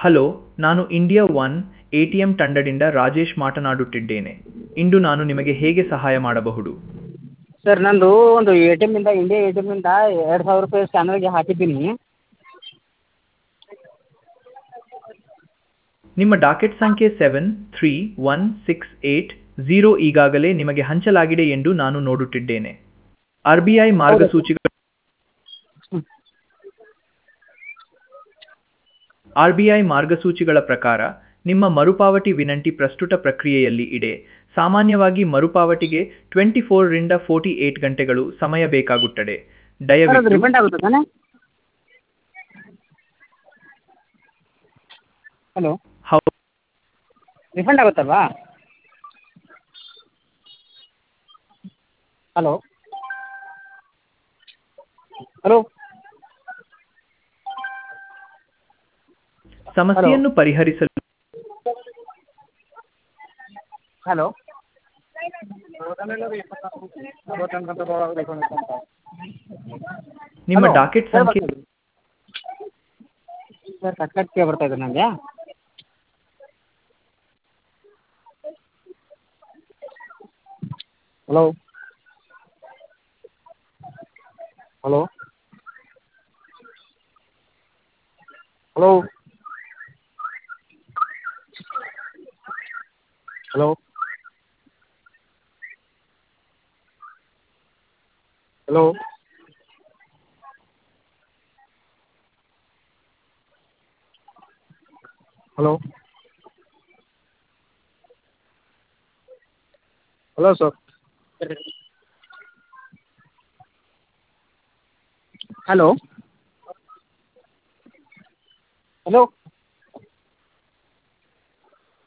Hello ನಾನು India one A T M ತಂಡದಿಂದ ರಾಜೇಶ್ ಮಾತನಾಡುತ್ತಿದ್ದೇನೆ ಇಂದು ನಾನು ನಿಮಗೆ ಹೇಗೆ ಸಹಾಯ ಮಾಡಬಹುದು ಸರ್ ನನ್ನದು ಒಂದು ಎ ಟಿ ಎಮ್ಮಿಂದ ಇಂಡಿಯಾ ಎ ಟಿ ಎಮ್ಮಿಂದ ಎರಡು ಸಾವಿರ ರೂಪಾಯಿ ಸ್ಕ್ಯಾನರ್ಗೆ ಹಾಕಿದ್ದೀನಿ ನಿಮ್ಮ ಡಾಕೆಟ್ ಸಂಖ್ಯೆ seven three one six eight zero ಈಗಾಗಲೇ ನಿಮಗೆ ಹಂಚಲಾಗಿದೆ ಎಂದು ನಾನು ನೋಡುತ್ತಿದ್ದೇನೆ ಆರ್ ಬಿ ಐ ಮಾರ್ಗಸೂಚಿಗಳು ಆರ್ ಬಿ ಐ ಮಾರ್ಗಸೂಚಿಗಳ ಪ್ರಕಾರ ನಿಮ್ಮ ಮರುಪಾವತಿ ವಿನಂತಿ ಪ್ರಸ್ತುತ ಪ್ರಕ್ರಿಯೆಯಲ್ಲಿ ಇದೆ ಸಾಮಾನ್ಯವಾಗಿ ಮರುಪಾವತಿಗೆ ಟ್ವೆಂಟಿ ಫೋರ್ರಿಂದ ಫೋರ್ಟಿ ಏಟ್ ಗಂಟೆಗಳು ಸಮಯ ಬೇಕಾಗುತ್ತದೆ ಸರ್ ಅದು ದಯವಿಟ್ಟು ರಿಫಂಡ್ ಆಗುತ್ತಾ ತಾನೇ ಹಲೋ ಹೌದು ರಿಫಂಡ್ ಆಗುತ್ತಲ್ವಾ ಹಲೋ ಹಲೋ ಸಮಸ್ಯೆಯನ್ನು ಪರಿಹರಿಸಲು ಹಲೋ ನಿಮ್ಮ Hello. ಡಾಕೆಟ್ ಸರ್ ಸಂಖ್ಯೆ ಬರ್ತಾ ಇದೆ. ಸರ್ ಕಟ್ ಕಟ್ ಕೇಳಿ ಬರ್ತಾ ಇದೆ ನನಗೆ hello hello hello hello hello hello hello sir hello hello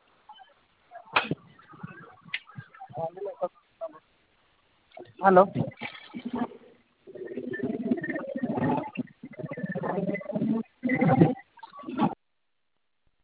hello